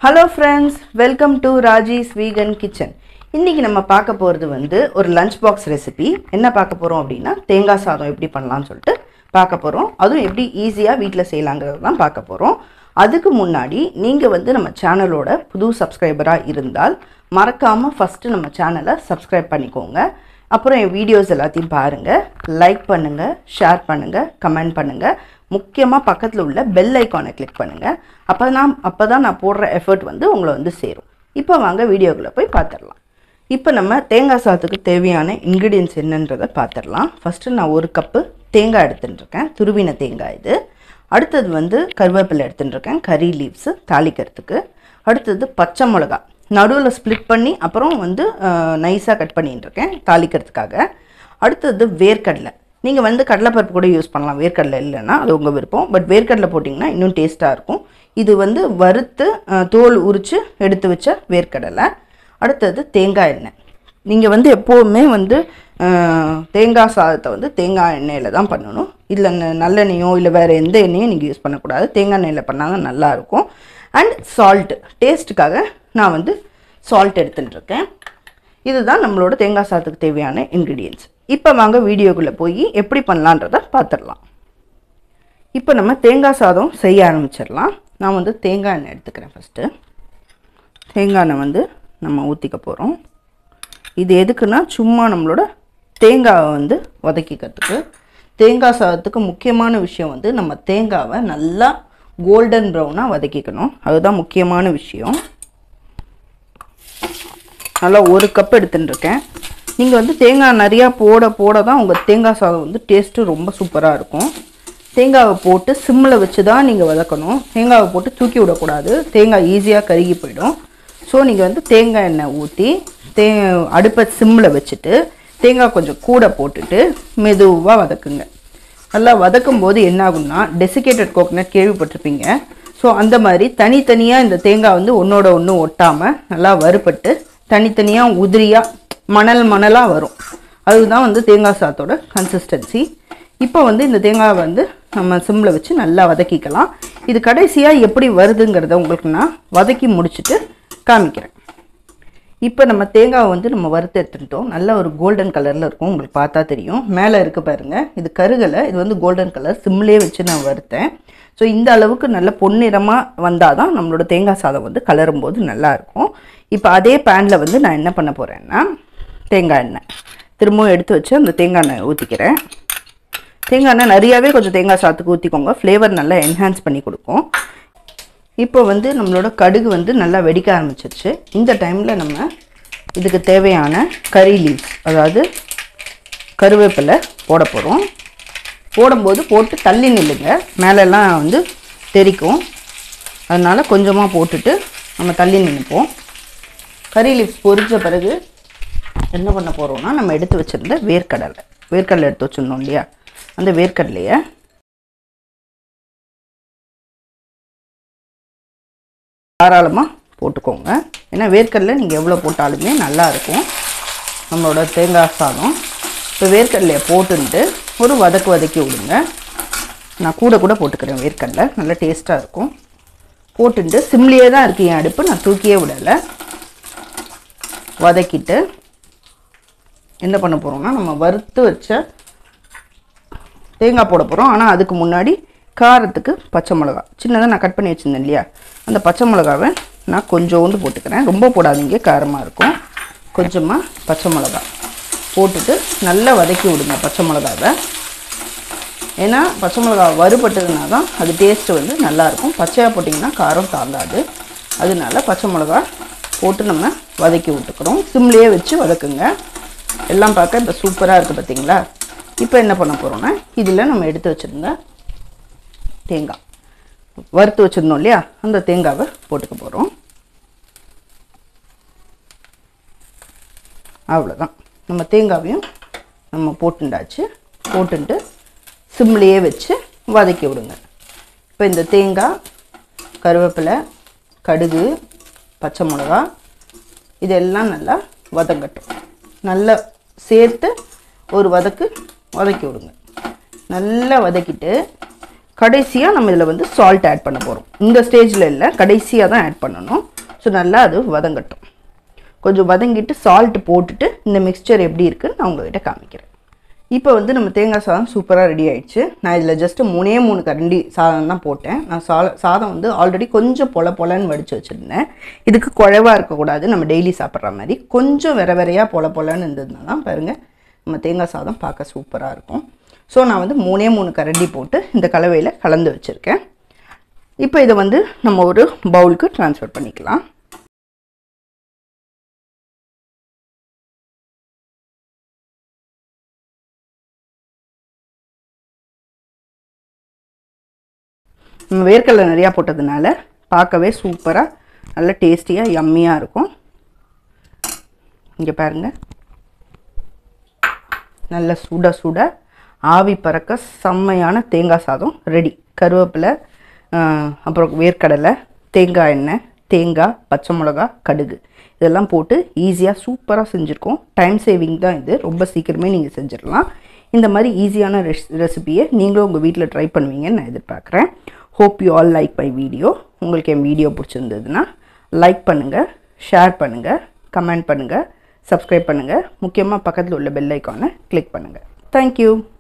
hello friends welcome to Raji's vegan kitchen இன்றைக்கி நம்ம பார்க்க போகிறது வந்து ஒரு லஞ்ச் பாக்ஸ் ரெசிபி என்ன பார்க்க போகிறோம் அப்படின்னா தேங்காய் சாதம் எப்படி பண்ணலாம்னு சொல்லிட்டு பார்க்க போகிறோம் அதுவும் எப்படி ஈஸியாக வீட்டில் செய்யலாங்கிறது தான் பார்க்க போகிறோம் அதுக்கு முன்னாடி நீங்கள் வந்து நம்ம சேனலோட புது சப்ஸ்கிரைபராக இருந்தால் மறக்காமல் ஃபஸ்ட்டு நம்ம சேனலை சப்ஸ்கிரைப் பண்ணிக்கோங்க அப்புறம் என் வீடியோஸ் எல்லாத்தையும் பாருங்கள் லைக் பண்ணுங்கள் ஷேர் பண்ணுங்கள் கமெண்ட் பண்ணுங்கள் முக்கியமாக பக்கத்தில் உள்ள பெல் ஐக்கானை கிளிக் பண்ணுங்கள் அப்போ நான் அப்போ தான் நான் போடுற எஃபர்ட் வந்து உங்களை வந்து சேரும் இப்போ வாங்க வீடியோக்குள்ளே போய் பார்த்துடலாம் இப்போ நம்ம தேங்காய் சாதத்துக்கு தேவையான இன்க்ரீடியன்ஸ் என்னன்றதை பார்த்துடலாம் ஃபஸ்ட்டு நான் ஒரு கப்பு தேங்காய் எடுத்துட்டு இருக்கேன் துருவின தேங்காய் இது அடுத்தது வந்து கருவேப்பிலை எடுத்துட்டு இருக்கேன் கறி லீவ்ஸு தாளிக்கிறதுக்கு அடுத்தது பச்சை மிளகா நடுவில் ஸ்ப்ளிட் பண்ணி அப்புறம் வந்து நைஸாக கட் பண்ணிட்டு இருக்கேன் தாளிக்கிறதுக்காக அடுத்தது வேர்க்கடலை நீங்கள் வந்து கடலைப்பருப்பு கூட யூஸ் பண்ணலாம் வேர்க்கடலை இல்லைன்னா அது உங்கள் விருப்பம் பட் வேர்க்கடலை போட்டிங்கன்னா இன்னும் டேஸ்ட்டாக இருக்கும் இது வந்து வறுத்து அஹ், தோல் உரித்து எடுத்து வச்ச வேர்க்கடலை அடுத்தது தேங்காய் எண்ணெய் நீங்கள் வந்து எப்போவுமே வந்து அஹ், தேங்காய் சாதத்தை வந்து தேங்காய் எண்ணெயில் தான் பண்ணணும் இல்லை நல்லெண்ணெயோ இல்லை வேறு எந்த எண்ணெயும் நீங்கள் யூஸ் பண்ணக்கூடாது தேங்காய் எண்ணெயில் பண்ணால் தான் நல்லாயிருக்கும் அண்ட் சால்ட்டு டேஸ்ட்டுக்காக நான் வந்து சால்ட் எடுத்துட்டு இருக்கேன் இதுதான் நம்மளோட தேங்காய் சாதத்துக்கு தேவையான இன்க்ரீடியன்ஸ் இப்போ வாங்க வீடியோக்குள்ளே போய் எப்படி பண்ணலான்றதை பார்த்துடலாம் இப்போ நம்ம தேங்காய் சாதம் செய்ய ஆரம்பிச்சிடலாம் நான் வந்து தேங்காய் எண்ணெய் எடுத்துக்கிறேன் ஃபஸ்ட்டு தேங்காய் எண்ணெய் வந்து நம்ம ஊற்றிக்க போகிறோம் இது எதுக்குன்னா சும்மா நம்மளோட தேங்காவை வந்து வதக்கிக்கிறதுக்கு தேங்காய் சாதத்துக்கு முக்கியமான விஷயம் வந்து நம்ம தேங்காவை நல்லா கோல்டன் ப்ரௌனாக வதக்கிக்கணும் அதுதான் முக்கியமான விஷயம் நல்லா ஒரு கப் எடுத்துன்னு இருக்கேன் நீங்கள் வந்து தேங்காய் நிறையா போட போட தான் உங்கள் தேங்காய் சாதம் வந்து டேஸ்ட்டு ரொம்ப சூப்பராக இருக்கும் தேங்காவை போட்டு சிம்மில் வச்சு தான் நீங்கள் வதக்கணும் தேங்காவை போட்டு தூக்கி விடக்கூடாது தேங்காய் ஈஸியாக கருகி போயிடும் ஸோ நீங்கள் வந்து தேங்காய் எண்ணெய் ஊற்றி தே அடுப்பை சிம்மில் வச்சுட்டு தேங்காய் கொஞ்சம் கூட போட்டுட்டு மெதுவாக வதக்குங்க நல்லா வதக்கும் போது என்ன ஆகும்னா டெசிகேட்டட் கோகனட் கேள்விப்பட்டிருப்பீங்க ஸோ அந்த மாதிரி தனித்தனியாக இந்த தேங்காய் வந்து ஒன்றோட ஒன்று ஒட்டாமல் நல்லா வறுபட்டு தனித்தனியாக உதிரியாக மணல் மணலாக வரும் அதுதான் வந்து தேங்காய் சாதத்தோட கன்சிஸ்டன்சி இப்போ வந்து இந்த தேங்காயை வந்து நம்ம சிம்மில் வச்சு நல்லா வதக்கிக்கலாம் இது கடைசியாக எப்படி வருதுங்கிறத உங்களுக்கு நான் வதக்கி முடிச்சுட்டு காமிக்கிறேன் இப்போ நம்ம தேங்காவை வந்து நம்ம வறுத்து எடுத்துட்டோம் நல்ல ஒரு கோல்டன் கலரில் இருக்கும் உங்களுக்கு பார்த்தா தெரியும் மேலே இருக்க பாருங்கள் இது கருகலை இது வந்து கோல்டன் கலர் சிம்லேயே வச்சு நான் வறுத்தேன் ஸோ இந்த அளவுக்கு நல்ல பொன்னிறமாக வந்தால் தான் நம்மளோட தேங்காய் சாதம் வந்து கலரும் போது நல்லாயிருக்கும் இப்போ அதே பேனில் வந்து நான் என்ன பண்ண போகிறேன்னா தேங்காய் எண்ணெய் திரும்பவும் எடுத்து வச்சு அந்த தேங்காய் எண்ணெய் ஊற்றிக்கிறேன் தேங்காய் எண்ணெய் நிறையாவே கொஞ்சம் தேங்காய் சாத்துக்கு ஊற்றிக்கோங்க ஃப்ளேவர் நல்லா என்ஹான்ஸ் பண்ணி கொடுக்கும் இப்போ வந்து நம்மளோட கடுகு வந்து நல்லா வெடிக்க ஆரம்பிச்சிருச்சு இந்த டைமில் நம்ம இதுக்கு தேவையான கறி லீவ்ஸ் அதாவது கருவேப்பிலை போட போகிறோம் போடும்போது போட்டு தள்ளி நில்லுங்க மேலெல்லாம் வந்து தெரிக்கும் அதனால் கொஞ்சமாக போட்டுட்டு நம்ம தள்ளி நின்றுப்போம் கறி லீவ்ஸ் பொரிச்ச பிறகு என்ன பண்ண போகிறோம்னா நம்ம எடுத்து வச்சுருந்த வேர்க்கடலை வேர்க்கடலை எடுத்து வச்சுருந்தோம் இல்லையா அந்த வேர்க்கடலையை தாராளமாக போட்டுக்கோங்க ஏன்னா வேர்க்கடலை நீங்கள் எவ்வளோ போட்டாலுமே நல்லா இருக்கும் நம்மளோட தேங்காய் சாதம் இப்போ வேர்க்கடலையை போட்டுன்ட்டு ஒரு வதக்கு வதக்கி விடுங்க நான் கூட கூட போட்டுக்கிறேன் வேர்க்கடலை நல்லா டேஸ்ட்டாக இருக்கும் போட்டுட்டு சிம்லேயே தான் இருக்கு என் அடுப்பு நான் தூக்கியே விடலை வதக்கிட்டு என்ன பண்ண போகிறோம்னா நம்ம வறுத்து வச்ச தேங்காய் போட போகிறோம் ஆனால் அதுக்கு முன்னாடி காரத்துக்கு பச்சை மிளகா சின்னதாக நான் கட் பண்ணி வச்சுருந்தேன் இல்லையா அந்த பச்சை மிளகாவை நான் கொஞ்சோண்டு போட்டுக்கிறேன் ரொம்ப போடாதீங்க காரமாக இருக்கும் கொஞ்சமாக பச்சை மிளகா போட்டுட்டு நல்லா வதக்கி விடுங்க பச்சை மிளகாவை ஏன்னா பச்சை மிளகா வறுபட்டதுனா தான் அது டேஸ்ட்டு வந்து நல்லாயிருக்கும் பச்சையாக போட்டிங்கன்னா காரம் தாங்காது அதனால பச்சை மிளகா போட்டு நம்ம வதக்கி விட்டுக்கிறோம் சிம்லேயே வச்சு வதக்குங்க எல்லாம் பார்க்க இப்போ சூப்பராக இருக்குது பார்த்தீங்களா இப்போ என்ன பண்ண போகிறோம்னா இதில் நம்ம எடுத்து வச்சுருந்த தேங்காய் வறுத்து வச்சுருந்தோம் இல்லையா அந்த தேங்காவை போட்டுக்க போகிறோம் அவ்வளோதான் நம்ம தேங்காவையும் நம்ம போட்டுண்டாச்சு போட்டுட்டு சிம்லேயே வச்சு வதக்கி விடுங்க இப்போ இந்த தேங்காய் கருவேப்பிலை கடுகு பச்சை மிளகா இதெல்லாம் நல்லா வதங்கட்டும் நல்லா சேர்த்து ஒரு வதக்கு வதக்கி விடுங்க நல்லா வதக்கிட்டு கடைசியாக நம்ம இதில் வந்து சால்ட் ஆட் பண்ண போகிறோம் இந்த ஸ்டேஜில் இல்லை கடைசியாக தான் ஆட் பண்ணணும் ஸோ நல்லா அது வதங்கட்டும் கொஞ்சம் வதங்கிட்டு சால்ட் போட்டுட்டு இந்த மிக்ஸ்சர் எப்படி இருக்குன்னு நான் உங்ககிட்ட காமிக்கிறேன் இப்போ வந்து நம்ம தேங்காய் சாதம் சூப்பராக ரெடி ஆயிடுச்சு நான் இதில் ஜஸ்ட்டு மூணே மூணு கரண்டி சாதம் தான் போட்டேன் நான் சால சாதம் வந்து ஆல்ரெடி கொஞ்சம் பொல பொலன்னு வடித்து வச்சுருந்தேன் இதுக்கு குழவா இருக்கக்கூடாது நம்ம டெய்லி சாப்பிட்ற மாதிரி கொஞ்சம் விர விரையாக பொல பொலன்னு இருந்ததுனா தான் பாருங்கள் நம்ம தேங்காய் சாதம் பார்க்க சூப்பராக இருக்கும் ஸோ நான் வந்து மூணே மூணு கரண்டி போட்டு இந்த கலவையில் கலந்து வச்சுருக்கேன் இப்போ இதை வந்து நம்ம ஒரு பவுலுக்கு ட்ரான்ஸ்ஃபர் பண்ணிக்கலாம் நம்ம வேர்க்கடலை நிறையா போட்டதுனால பார்க்கவே சூப்பராக நல்ல டேஸ்டியாக யம்மியாக இருக்கும் இங்கே பாருங்கள் நல்ல சுட சுட ஆவி பறக்க செம்மையான தேங்காய் சாதம் ரெடி கருவேப்பிலை ஆஹ், அப்புறம் வேர்க்கடலை தேங்காய் எண்ணெய் தேங்காய் பச்சை மிளகா கடுகு இதெல்லாம் போட்டு ஈஸியாக சூப்பராக செஞ்சுருக்கோம் டைம் சேவிங் தான் இது ரொம்ப சீக்கிரமே நீங்கள் செஞ்சிடலாம் இந்த மாதிரி ஈஸியான ரெஸ் ரெசிபியை நீங்களும் உங்கள் வீட்டில் ட்ரை பண்ணுவீங்கன்னு நான் எதிர்பார்க்குறேன் hope you all like my video உங்களுக்கு என் வீடியோ பிடிச்சிருந்ததுன்னா லைக் பண்ணுங்கள் ஷேர் பண்ணுங்கள் கமெண்ட் பண்ணுங்கள் சப்ஸ்கிரைப் பண்ணுங்கள் முக்கியமாக பக்கத்தில் உள்ள பெல் ஐக்கானை கிளிக் பண்ணுங்கள் தேங்க்யூ